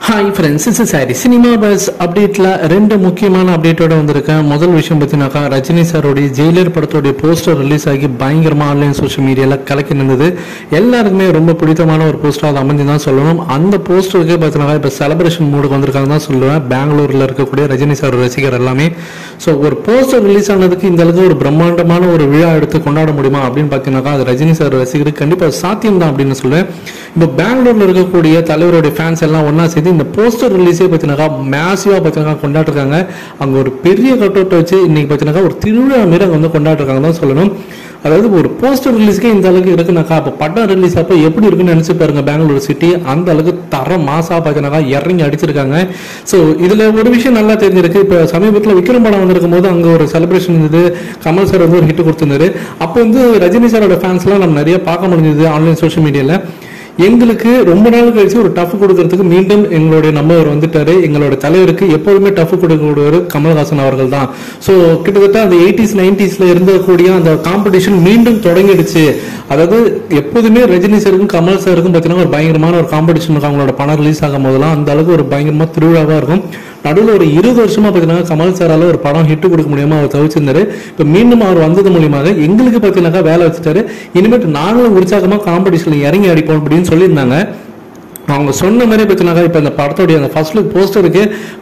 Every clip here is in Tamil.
ஹாய் ஃப்ரெண்ட்ஸ் இஸ் சாரி சினிமா பஸ் அப்டேட்ல ரெண்டு முக்கியமான அப்டேட்டோட வந்திருக்கேன் முதல் விஷயம் பார்த்தீங்கன்னாக்கா ரஜினி சாரோடைய ஜெயிலர் படத்தோடைய போஸ்டர் ரிலீஸ் ஆகி பயங்கரமா ஆன்லைன் சோஷியல் மீடியால கலக்கி நின்றது எல்லாருக்குமே ரொம்ப பிடித்தமான ஒரு போஸ்டர் அது அமைஞ்சு தான் சொல்லணும் அந்த போஸ்டருக்கு பார்த்தீங்கன்னா இப்போ செலிப்ரேஷன் மூடுக்கு வந்திருக்காங்க தான் சொல்லுவேன் பெங்களூர்ல இருக்கக்கூடிய ரஜினி சார் ரசிகர் எல்லாமே ஸோ ஒரு போஸ்டர் ரிலீஸ் ஆனதுக்கு இந்த அளவுக்கு ஒரு பிரம்மாண்டமான ஒரு விழா எடுத்து கொண்டாட முடியுமா அப்படின்னு பார்த்தீங்கன்னாக்கா அது ரஜினி சார் ரசிகருக்கு கண்டிப்பாக சாத்தியம் தான் அப்படின்னு சொல்லுவேன் இப்போ பெங்களூர்ல இருக்கக்கூடிய தலைவருடைய ஃபேன்ஸ் எல்லாம் ஒண்ணா சேர்ந்து இந்த போஸ்டர் ரிலீஸே பார்த்தீங்கன்னாக்கா மேசிவா பார்த்தீங்கன்னா கொண்டாடுறாங்க அங்க ஒரு பெரிய கட்டோட்டை வச்சு இன்னைக்கு பார்த்தீங்கன்னாக்கா ஒரு திருவிழா மாரி அங்க வந்து கொண்டாடுறாங்க தான் சொல்லணும் அதாவது ஒரு போஸ்டர் ரிலீஸ்க்கே இந்த அளவுக்கு இருக்குனாக்கா அப்போ படம் ரிலீஸ் அப்போ எப்படி இருக்குன்னு நினைச்சு பாருங்க பெங்களூர் சிட்டி அந்த அளவுக்கு தர மாசா பார்த்தீங்கன்னாக்கா இறங்கி அடிச்சிருக்காங்க ஸோ இதுல ஒரு விஷயம் நல்லா தெரிஞ்சிருக்கு இப்போ சமீபத்தில் விக்ரம் படம் வந்திருக்கும் போது அங்க ஒரு செலிப்ரேஷன் இருந்தது கமல் சார் வந்து ஒரு ஹிட் கொடுத்திருந்தாரு அப்போ வந்து ரஜினி சாரோட ஃபேன்ஸ்லாம் நம்ம நிறைய பார்க்க முடிஞ்சது ஆன்லைன் சோஷியல் மீடியால எங்களுக்கு ரொம்ப நாள் கழிச்சு ஒரு டஃப் கொடுக்கறதுக்கு மீண்டும் எங்களுடைய நம்பர் வந்துட்டாரு எங்களோட தலைவருக்கு எப்போதுமே டஃப் கொடுக்கக்கூடியவர் கமல்ஹாசன் அவர்கள் தான் ஸோ கிட்டத்தட்ட அந்த எயிட்டிஸ் நைன்டிஸ்ல இருந்தக்கூடிய அந்த காம்படிஷன் மீண்டும் தொடங்கிடுச்சு அதாவது எப்போதுமே ரஜினி சாருக்கும் கமல் சாருக்கும் பார்த்தீங்கன்னா ஒரு பயங்கரமான ஒரு காம்படிஷன் இருக்கும் அவங்களோட படம் ரிலீஸ் ஆகும் போதெல்லாம் அந்த அளவுக்கு ஒரு பயங்கரமா திருவிழாவா இருக்கும் நடுவில் ஒரு இருபது வருஷமா பார்த்தீங்கன்னா கமல் சாரால ஒரு படம் ஹிட் கொடுக்க முடியாம அவர் தவிச்சிருந்தாரு இப்போ மீண்டும் அவர் வந்தது மூலியமாக எங்களுக்கு பார்த்தீங்கன்னாக்கா வேலை வச்சுட்டாரு இனிமேட்டு நாங்களும் உற்சாகமா காம்படிஷன்ல இறங்கி அடிப்போம் அப்படின்னு சொல்லியிருந்தாங்க அவங்க சொன்ன மாதிரி பார்த்தீங்கன்னாக்கா இப்போ இந்த படத்தோடைய அந்த ஃபர்ஸ்ட் லுக் போஸ்டருக்கு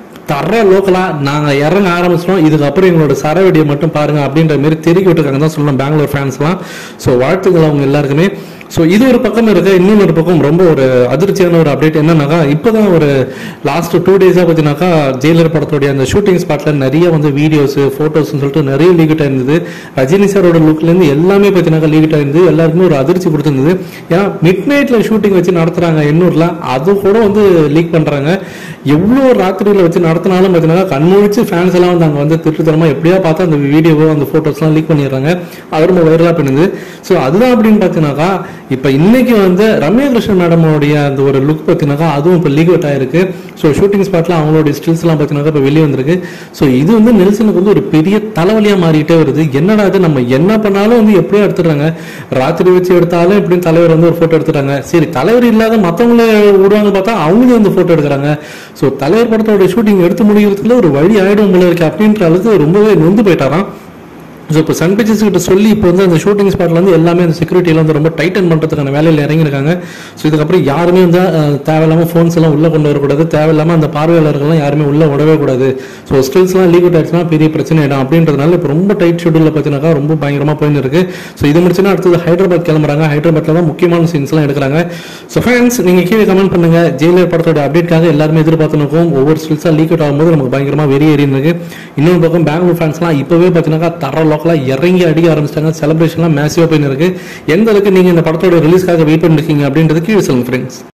தர லோக்கலா நாங்க இறங்க ஆரம்பிச்சிட்டோம் இதுக்கப்புறம் எங்களோட சரவெடியை மட்டும் பாருங்க அப்படின்ற மாதிரி தெரிவிக்க விட்டுருக்காங்க தான் சொல்லணும் பெங்களூர் ஃபேன்ஸ்லாம் ஸோ வாழ்த்துக்கள் அவங்க எல்லாருக்குமே ஸோ இது ஒரு பக்கம் இருக்கு இன்னொரு பக்கம் ரொம்ப ஒரு அதிர்ச்சியான ஒரு அப்டேட் என்னன்னாக்கா இப்போதான் ஒரு லாஸ்ட் டூ டேஸாக பார்த்தீங்கன்னாக்கா ஜெயிலர் படத்துடைய அந்த ஷூட்டிங் ஸ்பாட்ல நிறைய வந்து வீடியோஸ் ஃபோட்டோஸ்னு சொல்லிட்டு நிறைய லீக் ஆயிருந்தது ரஜினி சாரோட லுக்லேருந்து எல்லாமே பார்த்தீங்கன்னா லீக் ஆயிருந்தது எல்லாருக்குமே ஒரு அதிர்ச்சி கொடுத்துருந்தது ஏன்னா மிட் நைட்ல ஷூட்டிங் வச்சு நடத்துறாங்க எண்ணூர்ல அது கூட வந்து லீக் பண்றாங்க எவ்வளோ ராத்திரியில வச்சு நடத்தினாலும் பார்த்தீங்கன்னா கண்முழிச்சு ஃபேன்ஸ் எல்லாம் வந்து அங்கே வந்து திருட்டுத்தனமா எப்படியா பார்த்து அந்த வீடியோவோ அந்த ஃபோட்டோஸ்லாம் லீக் பண்ணிடுறாங்க அது ரொம்ப வைரலாக பண்ணுது ஸோ அதுதான் அப்படின்னு பார்த்தீங்கன்னாக்கா இப்போ இன்னைக்கு வந்து ரம்யா கிருஷ்ணன் மேடமோடைய அந்த ஒரு லுக் பார்த்தீங்கன்னாக்கா அதுவும் இப்போ லீக் அவுட் ஆயிருக்கு ஸோ ஷூட்டிங் ஸ்பாட்ல அவங்களுடைய ஸ்டில்ஸ்லாம் பார்த்தீங்கன்னாக்கா இப்போ வெளியே வந்திருக்கு ஸோ இது வந்து நெல்சனுக்கு வந்து ஒரு பெரிய தலைவலியாக மாறிட்டே வருது என்னடா இது நம்ம என்ன பண்ணாலும் வந்து எப்படியோ எடுத்துடுறாங்க ராத்திரி வச்சு எடுத்தாலும் எப்படியும் தலைவர் வந்து ஒரு ஃபோட்டோ எடுத்துறாங்க சரி தலைவர் இல்லாத மற்றவங்கள விடுவாங்க பார்த்தா அவங்களும் வந்து ஃபோட்டோ எடுக்கிறாங்க ஸோ தலைவர் படத்தோட ஷூட்டிங் எடுத்து முடிக்கிறதுக்குள்ள ஒரு வழி ஆயிடும் போல இருக்கு அப்படின்ற அளவுக்கு ரொம்பவே நொந்து போயிட்டாராம் ஸோ இப்போ சன் பிக்சர்ஸ் கிட்ட சொல்லி இப்போ வந்து அந்த ஷூட்டிங் ஸ்பாட்ல வந்து எல்லாமே அந்த செக்யூரிட்டியில் வந்து ரொம்ப டைட்டன் பண்ணுறதுக்கான வேலையில் இறங்கியிருக்காங்க ஸோ இதுக்கப்புறம் யாருமே வந்து அஹ், தேவையில்லாம ஃபோன்ஸ் எல்லாம் உள்ள கொண்டு வரக்கூடாது தேவையில்லாம அந்த பார்வையாளர்கள்லாம் யாருமே உள்ள விடவே கூடாது ஸோ ஸ்கில்ஸ்லாம் லீக் அவுட் ஆயிடுச்சுன்னா பெரிய பிரச்சனை ஆயிடும் அப்படின்றதுனால இப்போ ரொம்ப டைட் ஷெடியூலில் பார்த்தீங்கன்னாக்கா ரொம்ப பயங்கரமாக போயின்னு இருக்கு ஸோ இது முடிச்சுன்னா அடுத்தது ஹைதராபாத் கிளம்புறாங்க ஹைதராபாத்ல தான் முக்கியமான சீன்ஸ்லாம் எடுக்கிறாங்க ஸோ ஃபேன்ஸ் நீங்கள் கீழே கமெண்ட் பண்ணுங்க ஜெயிலர் படத்தோட அப்டேட்காக எல்லாருமே எதிர்பார்த்து நிற்கும் ஒவ்வொரு ஸ்கில்ஸாக லீக் அவுட் ஆகும்போது நமக்கு பயங்கரமாக வெறி ஏறின்னு இருக்கு இன்னொரு பக்கம் பெங்களூர் ஃபேன்ஸ்லாம் இப்போவே பார்த்தீங்கன்னா தர லோக்கலாக இறங்கி அடிக்க ஆரம்பிச்சிட்டாங்க செலிப்ரேஷன்லாம் மேசிவாக போயின்னு இருக்கு எந்த அளவுக்கு நீங்கள் இந்த படத்தோட ரிலீஸ்க்காக வெயிட் பண்ணிருக்கீங்க அப்படின்றது கீழே சொல்லுங்க ஃப்ரெண்ட்ஸ்